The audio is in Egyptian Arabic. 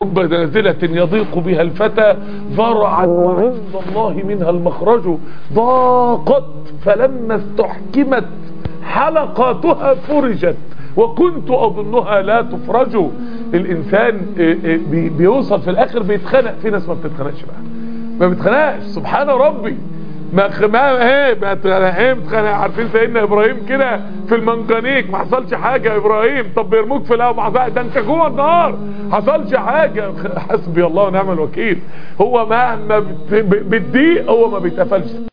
رب نازلة يضيق بها الفتى ذرعا وعند الله منها المخرج ضاقت فلما استحكمت حلقاتها فرجت وكنت اظنها لا تفرج الانسان بي- بيوصل في الاخر بيتخنق في ناس ما بتتخنقش بقى ما بتتخنقش سبحان ربي ما خ- ما ايه ما اتخنق- ايه بتخنق عارفين سيدنا ابراهيم كده في المنجنيق ما حصلش حاجه يا ابراهيم طب بيرموك في الهواء ما حصل- ده انت جوه النار حصلش حاجه حسبي الله ونعم الوكيل هو مهما بت- بتضيق هو ما بيتقفلش